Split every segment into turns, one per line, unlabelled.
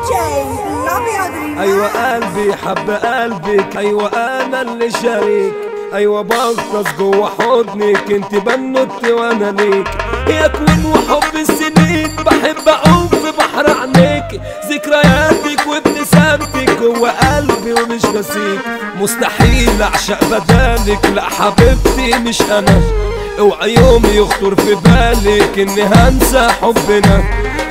ايوه قلبي حب قلبك ايوه انا اللي شريك ايوه بغطس جوه حضنك انت بنوتي وانا ليك يا كون وحب السنين بحب اعوم في بحر عينيك ذكرياتك وابتسامتك جوه قلبي ومش نسيك مستحيل اعشق بدالك لا حبيبتي مش انا اوعى يوم يخطر في بالك اني هنسى حبنا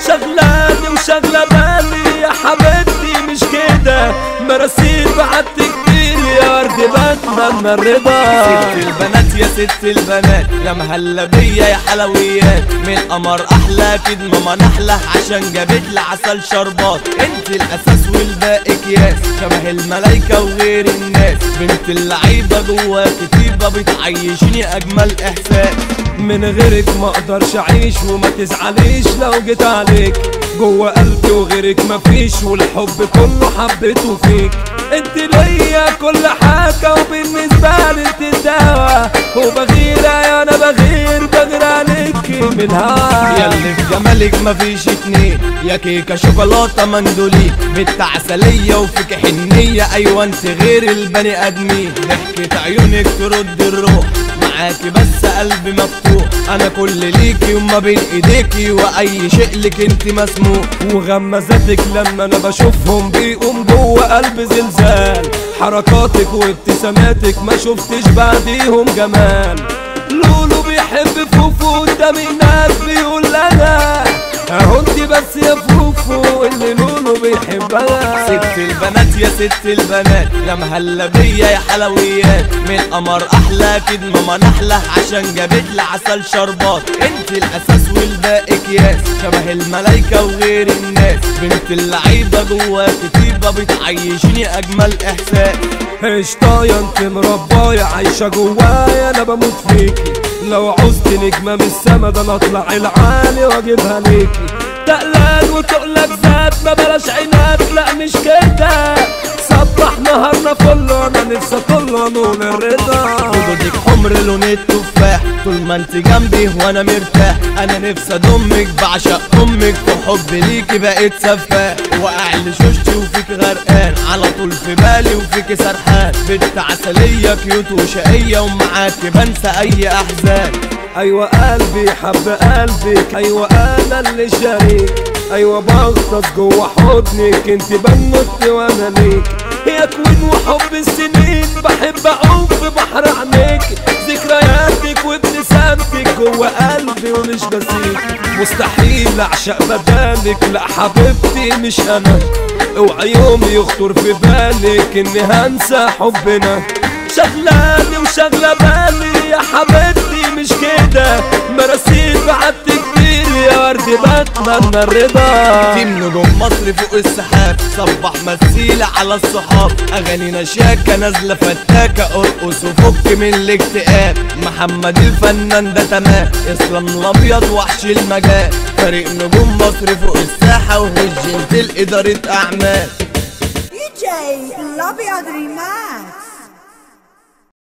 شغلاني وشغلة بالي يا حبيبتي مش كده مراسيل بعدت كتير يا ورد بتمنى الرضا
ست البنات يا ست البنات يا مهلبية يا حلويات من قمر احلى كد ماما نحلة عشان جابت لي عسل شربات انت الاساس والباقي اكياس شبه الملايكة وغير الناس بنت اللعيبة جوا كتيبة بتعيشني اجمل احساس
من غيرك ما اقدرش اعيش وما تزعليش لو جيت عليك جوه قلبي وغيرك مفيش والحب كله حبيته فيك انت ليا كل حاجة وبالنسبة لي انت الدوا وبغير يا انا بغير بغير عليك من الهوا
ياللي في جمالك مفيش اتنين يا كيكة شوكولاتة مندولين بنت عسلية وفيك حنية ايوه انت غير البني ادمين ضحكة عيونك ترد الروح معاكي بس قلبي مفتوح انا كل ليكي وما بين ايديكي واي شيء لك انت مسموح
وغمزاتك لما انا بشوفهم بيقوم جوه قلبي زلزال حركاتك وابتساماتك ما شفتش بعديهم جمال لولو بيحب فوفو قدام الناس بيقول لنا اهو انت بس يا فوفو اللي لولو بيحبها
ست البنات يا ست البنات يا مهلبية يا حلويات من قمر احلى كد ماما نحلة عشان جابت لي عسل شربات انت الاساس والباقي اكياس شبه الملايكة وغير الناس بنت اللعيبة جوا كتيبة بتعيشني اجمل احساس
قشطايا انت مربايا عايشة جوايا انا بموت فيكي لو عوزت نجمة من السما ده انا اطلع العالي واجيبها ليكي تقلان وتقلك زاد ما بلاش عناد لا مش كده صبح نهارنا كله انا نفسي كله نور الرضا
خدودك حمر لون التفاح طول ما انت جنبي وانا مرتاح انا نفسي اضمك بعشق امك في حب ليكي بقيت سفاح واقع لشوشتي وفيك غرقان على طول في بالي وفيك سرحان بنت عسلية كيوت وشقية ومعاكي بنسى اي احزان
ايوه قلبي حب قلبك ايوه انا اللي شريك ايوه بغطس جوه حضنك انت بنوتي وانا ليك يا كوين وحب السنين بحب اعوم في بحر عينيك ذكرياتك وابتسامتك جوه قلبي ومش بسيك مستحيل اعشق بدالك لا حبيبتي مش انا اوعى يوم يخطر في بالك اني هنسى حبنا شغلاني وشغلة بالي يا حبيبتي مش كده مراسيل بعدت كتير يا ورد بتمنى الرضا
تيم نجوم مصر فوق السحاب صبح مسيلة على الصحاب اغانينا شاكة نازلة فتاكة ارقص وفك من الاكتئاب محمد الفنان ده تمام اسلام الابيض وحش المجال فريق نجوم مصر فوق الساحة وهجنت الادارة اعمال
DJ الابيض ريماكس